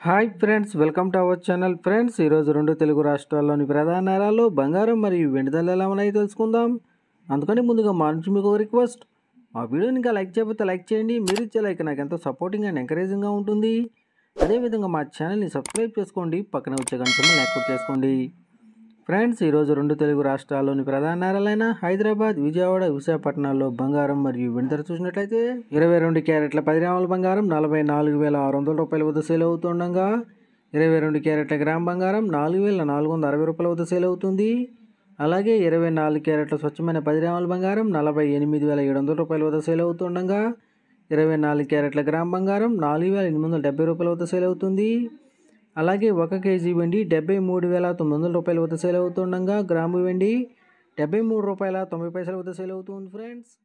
hi friends welcome to our channel friends ఈరోజు రెండు తెలుగు రాష్ట్రాల్లోని ప్రధాన నగరాల్లో బంగారం మరియు వెండి ధరలు ఎలా ఉన్నాయో తెలుసుకుందాం అందుకని ముందుగా మా నుంచి మీకు రిక్వెస్ట్ మా వీడియోని ఇంకా లైక్ చేయకపోతే లైక్ చేయండి మీరు ఇచ్చే లైక్ నాకు ఎంతో సపోర్టింగ్ అండ్ ఎంకరేజింగ్గా ఉంటుంది అదేవిధంగా మా ఛానల్ని సబ్స్క్రైబ్ చేసుకోండి పక్కన వచ్చే గంటను యాక్టివ్ చేసుకోండి ఫ్రెండ్స్ ఈరోజు రెండు తెలుగు రాష్ట్రాల్లోని ప్రధాన నగరాలైన హైదరాబాద్ విజయవాడ విశాఖపట్నాల్లో బంగారం మరియు వెండి ధర చూసినట్లయితే ఇరవై రెండు క్యారెట్ల పది గ్రాముల బంగారం నలభై నాలుగు వేల ఆరు వందల రూపాయల వద్ద సేల్ అవుతుండగా ఇరవై రెండు క్యారెట్ల గ్రామ్ బంగారం నాలుగు వేల నాలుగు వందల అరవై రూపాయల వద్ద సేల్ అవుతుంది అలాగే ఇరవై నాలుగు క్యారెట్ల స్వచ్ఛమైన పది గ్రాముల బంగారం నలభై ఎనిమిది వేల ఏడు వందల రూపాయల వద్ద సేల్ అవుతుండగా ఇరవై నాలుగు క్యారెట్ల గ్రామ్ బంగారం నాలుగు వేల ఎనిమిది వందల డెబ్బై రూపాయల వద్ద సేల్ అవుతుంది అలాగే ఒక కేజీ వెండి డెబ్బై మూడు వేల తొమ్మిది వందల రూపాయల వద్ద సేల్ అవుతుండగా గ్రాము వెండి డెబ్బై మూడు రూపాయల తొంభై పైసల వద్ద సేల్ అవుతుంది ఫ్రెండ్స్